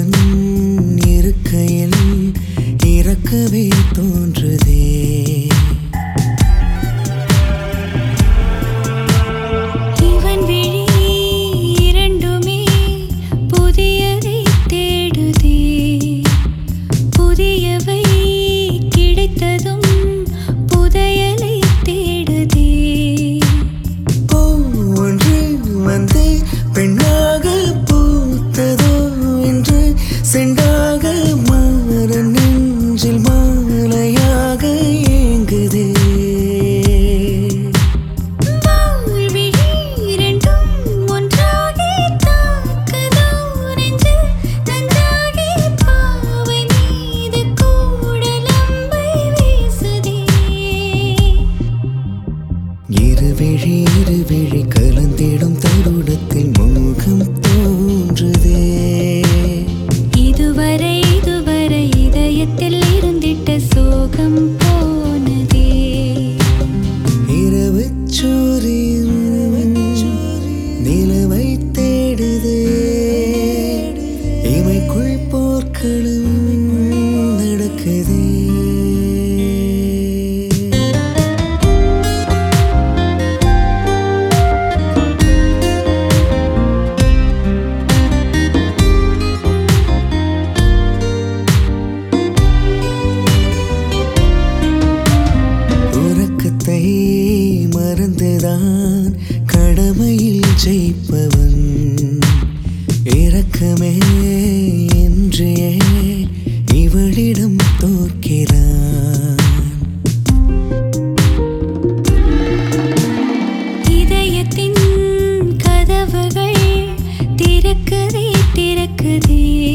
உன்னுடன் இருக்கையில் இறக்கவே தோன்றுதே இவன் விழி இரண்டுமே புதியதை தேடுதே புதியவை கிடைத்ததும் புதையலை தேடுதே ஒன்று வந்து பெண்ணாக பூத்ததோ என்று செண்டாக மாற நெஞ்சில் மாலையாக ஏங்குதே வாழ்விழி இரண்டும் ஒன்றாகி தாக்குதோ நெஞ்சு நஞ்சாகி பாவை மீது கூடலம்பை வீசுதே இருவிழி இருவிழி கலந்திடும் தருணத்தில் மோகம் தோன்றுதே இதுவரை இதுவரை இதயத்தில் இருந்திட்ட சோகம் போனதே இரவு சூரியன் நிலவை தேடுதே இமைக்குள் போர்க்களம் நடக்குதே உறக்கத்தை மறந்துதான் கடமையில் ஜெயிப்பவன் இரக்கமே என்றே இவளிடம் தோற்கிறான் இதயத்தின் கதவுகள் திறக்குதே திறக்குதே